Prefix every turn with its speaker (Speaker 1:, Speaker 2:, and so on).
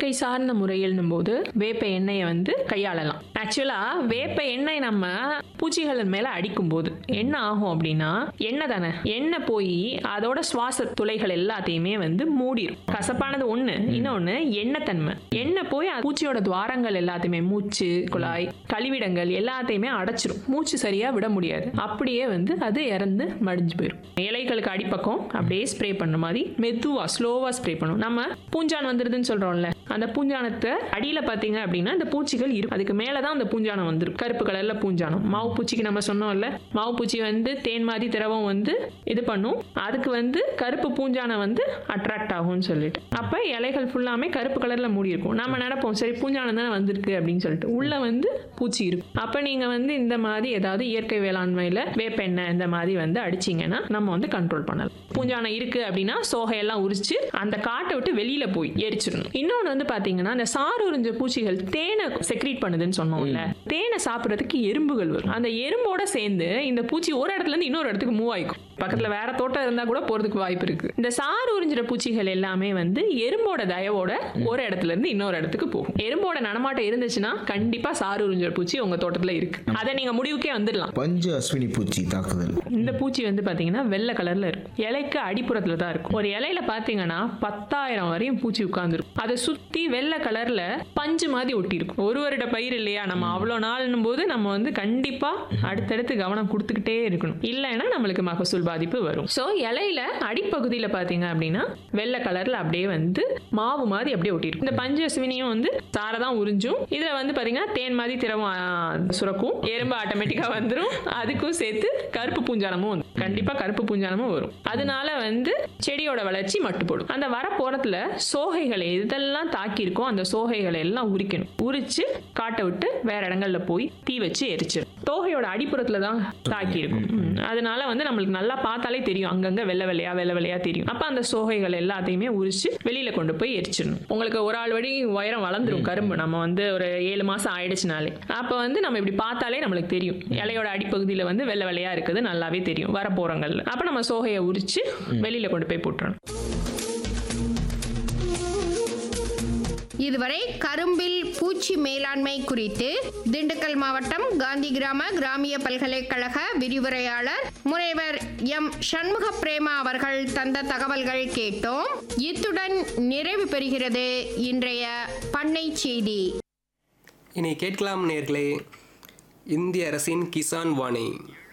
Speaker 1: இயற்கை சார்ந்த முறையில்னும் போது வேப்ப எண்ணெயை வந்து கையாளலாம் ஆக்சுவலா வேப்ப எண்ணெய் நம்ம பூச்சிகள் மேல அடிக்கும் போது என்ன ஆகும் அப்படின்னா எண்ணெய் தானே எண்ணெய் போய் அதோட சுவாச துளைகள் எல்லாத்தையுமே வந்து மூடிடும் கசப்பானது ஒண்ணு இன்னொன்னு எண்ணெய் தன்மை எண்ணெய் போய் அது பூச்சியோட துவாரங்கள் எல்லாத்தையுமே மூச்சு குழாய் கழிவிடங்கள் எல்லாத்தையுமே அடைச்சிரும் மூச்சு சரியா விட முடியாது அப்படியே வந்து அது இறந்து மடிஞ்சு போயிடும் இலைகளுக்கு அடிப்பக்கம் அப்படியே ஸ்ப்ரே பண்ண மாதிரி மெதுவா ஸ்லோவா ஸ்ப்ரே பண்ணும் நம்ம பூஞ்சான் வந்துருதுன்னு சொல்றோம்ல அந்த பூஞ்சானத்தை அடியில பாத்தீங்க அப்படின்னா இந்த பூச்சிகள் இருக்கும் அதுக்கு மேலதான் அந்த பூஞ்சானம் வந்துரும் கருப்பு கலர்ல பூஞ்சானம் மாவு பூச்சிக்கு நம்ம சொன்னோம்ல மாவு பூச்சி வந்து தேன் மாதிரி திரவம் வந்து இது பண்ணும் அதுக்கு வந்து கருப்பு பூஞ்சானம் வந்து அட்ராக்ட் ஆகும்னு சொல்லிட்டு அப்ப இலைகள் ஃபுல்லாமே கருப்பு கலர்ல மூடி இருக்கும் நம்ம நினைப்போம் சரி பூஞ்சானம் தானே வந்திருக்கு அப்படின்னு சொல்லிட்டு உள்ள வந்து பூச்சி இருக்கும் அப்ப நீங்க வந்து இந்த மாதிரி ஏதாவது இயற்கை வேளாண்மையில வேப்பெண்ணெய் இந்த மாதிரி வந்து அடிச்சீங்கன்னா நம்ம வந்து கண்ட்ரோல் பண்ணலாம் பூஞ்சானம் இருக்கு அப்படின்னா சோகையெல்லாம் உரிச்சு அந்த காட்டை விட்டு வெளியில போய் எரிச்சிடணும் இன்னொன்று வந்து பாத்தீங்கன்னா இந்த சாறு உறிஞ்ச பூச்சிகள் தேனை செக்ரீட் பண்ணுதுன்னு சொன்னோம்ல தேனை சாப்பிட்றதுக்கு எறும்புகள் வரும் அந்த எறும்போட சேர்ந்து இந்த பூச்சி ஒரு இடத்துல இருந்து இன்னொரு இடத்துக்கு மூவ் ஆயிக்கும் பக்கத்துல வேற தோட்டம் இருந்தா கூட போறதுக்கு வாய்ப்பு இருக்கு இந்த சாறு உறிஞ்சிற பூச்சிகள் எல்லாமே வந்து எறும்போட தயவோட ஒரு இடத்துல இருந்து இன்னொரு இடத்துக்கு போகும் எறும்போட நடமாட்டம் இருந்துச்சுன்னா கண்டிப்பா சாறு உறிஞ்சிற பூச்சி உங்க தோட்டத்துல இருக்கு அதை நீங்க முடிவுக்கே வந்துடலாம்
Speaker 2: பஞ்சு அஸ்வினி பூச்சி தாக்குதல்
Speaker 1: இந்த பூச்சி வந்து பாத்தீங்கன்னா வெள்ளை கலர்ல இருக்கும் இலைக்கு அடிப்புறத்துல தான் இருக்கும் ஒரு இலையில பாத்தீங்கன்னா பத்தாயிரம் வரையும் பூச்சி உட்கார்ந்துருக்கும் அதை சுத்தி வெள்ளை கலர்ல பஞ்சு மாதிரி ஒட்டி இருக்கும் ஒரு வருட பயிர் இல்லையா நம்ம அவ்வளோ நாள்னும் போது நம்ம வந்து கண்டிப்பா அடுத்தடுத்து கவனம் கொடுத்துக்கிட்டே இருக்கணும் இல்லைன்னா நம்மளுக்கு மகசூல் பாதிப்பு வரும் ஸோ இலையில அடிப்பகுதியில பாத்தீங்க அப்படின்னா வெள்ளை கலர்ல அப்படியே வந்து மாவு மாதிரி அப்படியே ஒட்டிருக்கும் இந்த பஞ்சு அஸ்வினியும் வந்து சாரை தான் உறிஞ்சும் இதுல வந்து பாத்தீங்கன்னா தேன் மாதிரி திரவம் ஆ, சுரக்கும் எறும்பு ஆட்டோமேட்டிக்கா வந்துடும் அதுக்கும் சேர்த்து கருப்பு பூஞ்சானமும் வந்து கண்டிப்பா கருப்பு பூஞ்சானமும் வரும் அதனால வந்து செடியோட வளர்ச்சி மட்டுப்படும் அந்த வர போறதுல சோகைகளை எதெல்லாம் தாக்கி இருக்கோ அந்த சோகைகளை எல்லாம் உரிக்கணும் உரிச்சு காட்டை விட்டு வேற இடங்கள்ல போய் தீ வச்சு எரிச்சிடும் தோகையோட அடிப்புறத்துல தான் தாக்கி இருக்கும் ம். அதனால வந்து நம்மளுக்கு நல்லா பார்த்தாலே தெரியும் அங்கங்க வெள்ளை வெள்ளையா வெள்ளை வெள்ளையா தெரியும் அப்ப அந்த சோகைகள் எல்லாத்தையுமே உரிச்சு வெளியில கொண்டு போய் எரிச்சிடணும் உங்களுக்கு ஒரு ஆள் வழி உயரம் வளர்ந்துரும் கரும்பு நம்ம வந்து ஒரு ஏழு மாசம் ஆயிடுச்சுனாலே அப்ப வந்து நம்ம இப்படி பார்த்தாலே நம்மளுக்கு தெரியும் இலையோட அடிப்பகுதியில வந்து வெள்ளை வெள்ளையா இருக்குது நல்லாவே தெரியும் வரப்போறங்கள்ல அப்ப நம்ம சோகையை உரிச்சு வெளியில கொண்டு போய் போட்டுறணும்
Speaker 3: இதுவரை கரும்பில் பூச்சி மேலாண்மை குறித்து திண்டுக்கல் மாவட்டம் காந்தி கிராம கிராமிய பல்கலைக்கழக விரிவுரையாளர் முனைவர் எம் சண்முக பிரேமா அவர்கள் தந்த தகவல்கள் கேட்டோம் இத்துடன் நிறைவு பெறுகிறது இன்றைய பண்ணை செய்தி
Speaker 4: இனி கேட்கலாம் நேர்களே இந்திய அரசின் கிசான் வாணி